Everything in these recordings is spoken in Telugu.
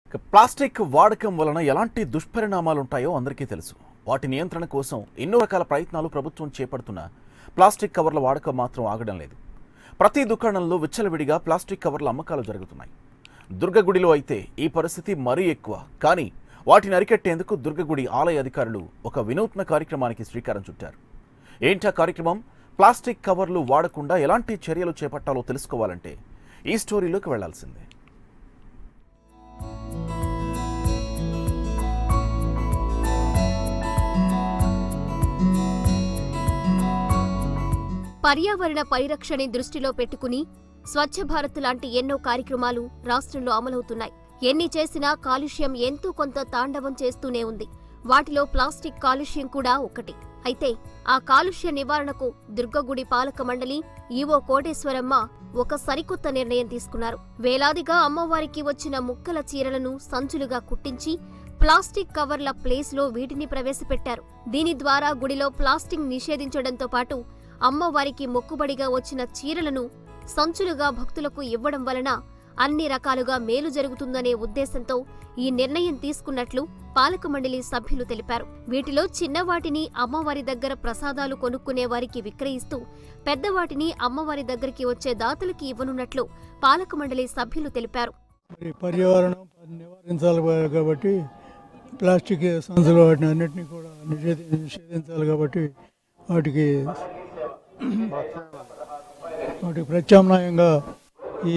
ఇక ప్లాస్టిక్ వాడకం వలన ఎలాంటి దుష్పరిణామాలు ఉంటాయో అందరికీ తెలుసు వాటి నియంత్రణ కోసం ఎన్నో రకాల ప్రయత్నాలు ప్రభుత్వం చేపడుతున్నా ప్లాస్టిక్ కవర్ల వాడకం మాత్రం ఆగడం లేదు ప్రతి దుకాణంలో విచ్చలవిడిగా ప్లాస్టిక్ కవర్ల అమ్మకాలు జరుగుతున్నాయి దుర్గగుడిలో అయితే ఈ పరిస్థితి మరీ ఎక్కువ కానీ వాటిని అరికట్టేందుకు దుర్గగుడి ఆలయ అధికారులు ఒక వినూత్న కార్యక్రమానికి శ్రీకారం చుట్టారు ఏంటా కార్యక్రమం ప్లాస్టిక్ కవర్లు వాడకుండా ఎలాంటి చర్యలు చేపట్టాలో తెలుసుకోవాలంటే ఈ స్టోరీలోకి వెళ్లాల్సిందే పర్యావరణ పరిరక్షణ దృష్టిలో పెట్టుకుని స్వచ్ఛ భారత్ లాంటి ఎన్నో కార్యక్రమాలు రాష్ట్రంలో అమలవుతున్నాయి ఎన్ని చేసినా కాలుష్యం ఎంతో కొంత తాండవం చేస్తూనే ఉంది వాటిలో ప్లాస్టిక్ కాలుష్యం కూడా ఒకటి అయితే ఆ కాలుష్య నివారణకు దుర్గగుడి పాలక మండలి ఈవో కోటేశ్వరమ్మ ఒక సరికొత్త నిర్ణయం తీసుకున్నారు వేలాదిగా అమ్మవారికి వచ్చిన ముక్కల చీరలను సంచులుగా కుట్టించి ప్లాస్టిక్ కవర్ల ప్లేస్లో వీటిని ప్రవేశపెట్టారు దీని ద్వారా గుడిలో ప్లాస్టిక్ నిషేధించడంతో పాటు అమ్మవారికి మొక్కుబడిగా వచ్చిన చీరలను సంచులుగా భక్తులకు ఇవ్వడం వలన అన్ని రకాలుగా మేలు జరుగుతుందనే ఉద్దేశంతో ఈ నిర్ణయం తీసుకున్నట్లు పాలక మండలి సభ్యులు తెలిపారు వీటిలో చిన్నవాటిని అమ్మవారి దగ్గర ప్రసాదాలు కొనుక్కునే వారికి విక్రయిస్తూ పెద్దవాటిని అమ్మవారి దగ్గరికి వచ్చే దాతలకి ఇవ్వనున్నట్లు పాలక మండలి సభ్యులు తెలిపారు మరి పర్యావరణం నివారించాలి కాబట్టి ప్లాస్టిక్ సంచులు వాటిని అన్నిటినీ కూడా నిషేధి నిషేధించాలి కాబట్టి వాటికి వాటికి ప్రత్యామ్నాయంగా ఈ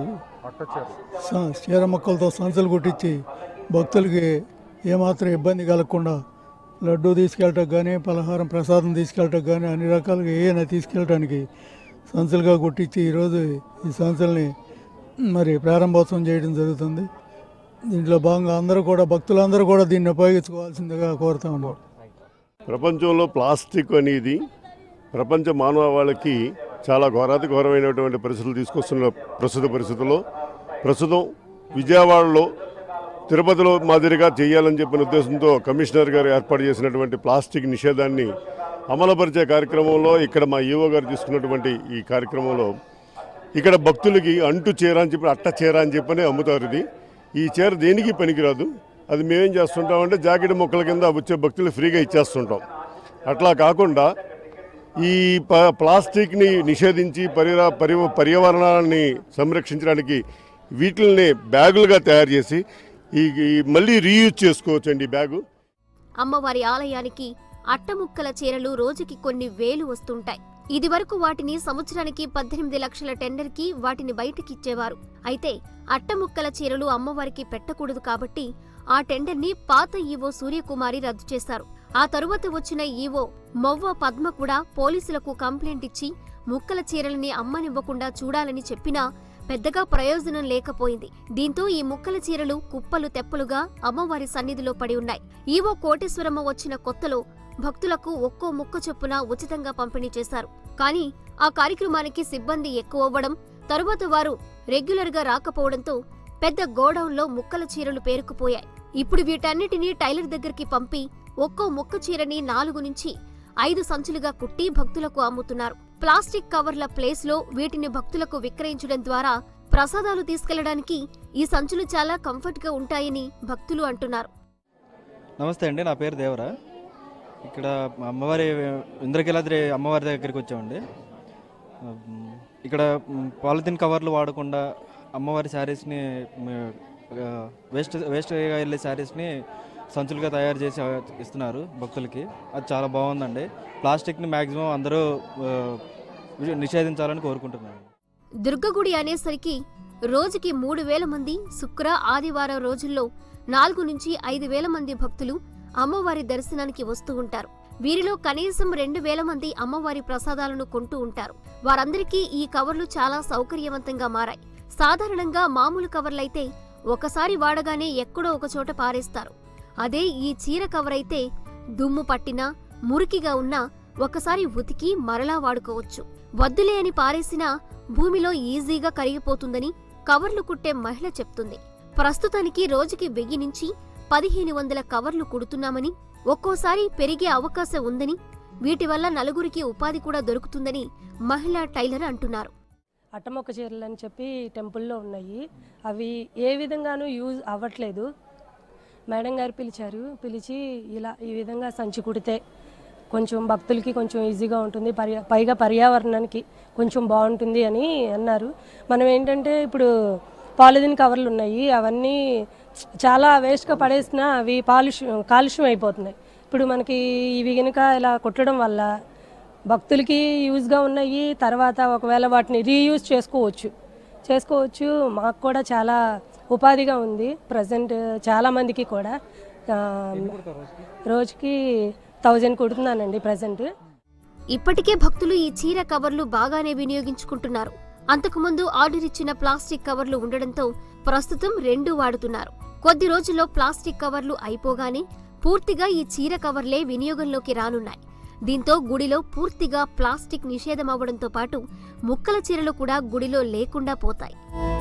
స- చీర మొక్కలతో సంచులు కుట్టించి భక్తులకి ఏమాత్రం ఇబ్బంది కలగకుండా లడ్డూ తీసుకెళ్ళటం కానీ పలహారం ప్రసాదం తీసుకెళ్ళటం కానీ అన్ని రకాలుగా ఏమైనా తీసుకెళ్ళటానికి సంచులుగా కుట్టించి ఈరోజు ఈ సంచుల్ని మరి ప్రారంభోత్సవం చేయడం జరుగుతుంది దీంట్లో భాగంగా అందరూ కూడా భక్తులందరూ కూడా దీన్ని ఉపయోగించుకోవాల్సిందిగా కోరుతా ఉన్నాం ప్రపంచంలో ప్లాస్టిక్ అనేది ప్రపంచ మానవాళికి చాలా ఘోరాతి ఘోరమైనటువంటి పరిస్థితులు తీసుకొస్తున్న ప్రస్తుత పరిస్థితుల్లో ప్రస్తుతం విజయవాడలో తిరుపతిలో మాదిరిగా చేయాలని చెప్పిన ఉద్దేశంతో కమిషనర్ గారు ఏర్పాటు చేసినటువంటి ప్లాస్టిక్ నిషేధాన్ని అమలుపరిచే కార్యక్రమంలో ఇక్కడ మా ఈవో గారు తీసుకున్నటువంటి ఈ కార్యక్రమంలో ఇక్కడ భక్తులకి అంటు చీర అని చెప్పి అట్ట చీర అని చెప్పని అమ్ముతారు ఇది ఈ చీర దేనికి పనికిరాదు అది మేమేం చేస్తుంటామంటే జాకెట్ మొక్కల కింద వచ్చే భక్తులు ఫ్రీగా ఇచ్చేస్తుంటాం అట్లా కాకుండా ఈ ప ప్లాస్టిక్ని నిషేధించి పరిరా పరి పర్యావరణాన్ని సంరక్షించడానికి వీటిల్ని బ్యాగులుగా తయారు చేసి ఈ ఈ మళ్ళీ రీయూజ్ చేసుకోవచ్చండి ఈ బ్యాగు అమ్మవారి ఆలయానికి అట్టముక్కల చీరలు రోజుకి కొన్ని వేలు వస్తుంటాయి ఇదివరకు వాటిని సంవత్సరానికి పద్దెనిమిది లక్షల టెండర్కి వాటిని బయటకిచ్చేవారు అయితే అట్టముక్కల చీరలు అమ్మవారికి పెట్టకూడదు కాబట్టి ఆ టెండర్ని పాత ఈవో సూర్యకుమారి రద్దు చేశారు ఆ తరువాత వచ్చిన ఈవో మొవ్వ పద్మ కూడా పోలీసులకు కంప్లైంట్ ఇచ్చి ముక్కల చీరలని అమ్మనివ్వకుండా చూడాలని చెప్పినా పెద్దగా ప్రయోజనం లేకపోయింది దీంతో ఈ ముక్కల చీరలు కుప్పలు తెప్పలుగా అమ్మవారి సన్నిధిలో పడి ఉన్నాయి ఈవో కోటేశ్వరమ్మ వచ్చిన కొత్తలో భక్తులకు ఒక్కో ముక్క చొప్పున ఉచితంగా పంపిణీ చేశారు కానీ ఆ కార్యక్రమానికి సిబ్బంది ఎక్కువవ్వడం తరువాత వారు రెగ్యులర్ గా రాకపోవడంతో పెద్ద గోడౌన్లో ముక్కల చీరలు పేరుకుపోయాయి ఇప్పుడు వీటన్నిటినీ టైలర్ దగ్గరికి పంపి ఒక్కో ముక్క చీరని నాలుగు నుంచి ఐదు సంచులుగా కుట్టి భక్తులకు అమ్ముతున్నారు ప్లాస్టిక్ కవర్ల ప్లేస్ లో వీటిని భక్తులకు విక్రయించడం ద్వారా ప్రసాదాలు తీసుకెళ్లడానికి ఈ సంచులు చాలా కంఫర్ట్ గా ఉంటాయని భక్తులు అంటున్నారు నమస్తే అండి నా పేరు దేవరా ఇక్కడ మా అమ్మవారి ఇంద్రకీలాద్రి అమ్మవారి దగ్గరికి వచ్చామండి ఉమ్, ఇక్కడ ఉమ్, పాలిథిన్ కవర్లు వాడకుండా అమ్మవారి శారీస్ని వేస్ట్ వేస్ట్గా వెళ్ళే శారీస్ని సంచులుగా తయారు చేసి ఆ, ఇస్తున్నారు భక్తులకి అది చాలా బాగుందండి ప్లాస్టిక్ని మ్యాక్సిమం అందరూ ఆ, నిషేధించాలని కోరుకుంటున్నాను దుర్గగుడి అనేసరికి రోజుకి మూడు వేల మంది శుక్ర ఆదివారం రోజుల్లో నాలుగు నుంచి ఐదు వేల మంది భక్తులు అమ్మవారి దర్శనానికి వస్తూ ఉంటారు వీరిలో కనీసం రెండు వేల మంది అమ్మవారి ప్రసాదాలను కొంటూ ఉంటారు వారందరికీ ఈ కవర్లు చాలా సౌకర్యవంతంగా మారాయి సాధారణంగా మామూలు కవర్లైతే ఒకసారి వాడగానే ఎక్కడో ఒక చోట పారేస్తారు అదే ఈ చీర కవర్ అయితే దుమ్ము పట్టినా మురికిగా ఉన్నా ఒకసారి ఉతికి మరలా వాడుకోవచ్చు వద్దులే అని పారేసినా భూమిలో ఈజీగా కరిగిపోతుందని కవర్లు కుట్టే మహిళ చెప్తుంది ప్రస్తుతానికి రోజుకి వెయ్యి నుంచి పదిహేను వందల కవర్లు కుడుతున్నామని ఒక్కోసారి పెరిగే అవకాశం ఉందని వీటి వల్ల నలుగురికి ఉపాధి కూడా దొరుకుతుందని మహిళా టైలర్ అంటున్నారు అట్టమొక్క చీరలు అని చెప్పి టెంపుల్లో ఉన్నాయి అవి ఏ విధంగానూ యూజ్ అవ్వట్లేదు మేడం గారు పిలిచారు పిలిచి ఇలా ఈ విధంగా సంచి కుడితే కొంచెం భక్తులకి కొంచెం ఈజీగా ఉంటుంది పర్యా పైగా పర్యావరణానికి కొంచెం బాగుంటుంది అని అన్నారు మనం ఏంటంటే ఇప్పుడు పాలిథిన్ కవర్లు ఉన్నాయి అవన్నీ చాలా వేస్ట్గా పడేసినా అవి పాలుష్యం కాలుష్యం అయిపోతున్నాయి ఇప్పుడు మనకి ఇవి కనుక ఇలా కుట్టడం వల్ల భక్తులకి యూజ్గా ఉన్నాయి తర్వాత ఒకవేళ వాటిని రీయూజ్ చేసుకోవచ్చు చేసుకోవచ్చు మాకు కూడా చాలా ఉపాధిగా ఉంది ప్రజెంట్ చాలా మందికి కూడా ఆ, రోజుకి థౌజండ్ కుడుతున్నానండి ప్రజెంట్ ఇప్పటికే భక్తులు ఈ చీర కవర్లు బాగానే వినియోగించుకుంటున్నారు అంతకుముందు ఆర్డర్ ఇచ్చిన ప్లాస్టిక్ కవర్లు ఉండడంతో ప్రస్తుతం రెండు వాడుతున్నారు కొద్ది రోజుల్లో ప్లాస్టిక్ కవర్లు అయిపోగానే పూర్తిగా ఈ చీర కవర్లే వినియోగంలోకి రానున్నాయి దీంతో గుడిలో పూర్తిగా ప్లాస్టిక్ నిషేధం అవ్వడంతో పాటు ముక్కల చీరలు కూడా గుడిలో లేకుండా పోతాయి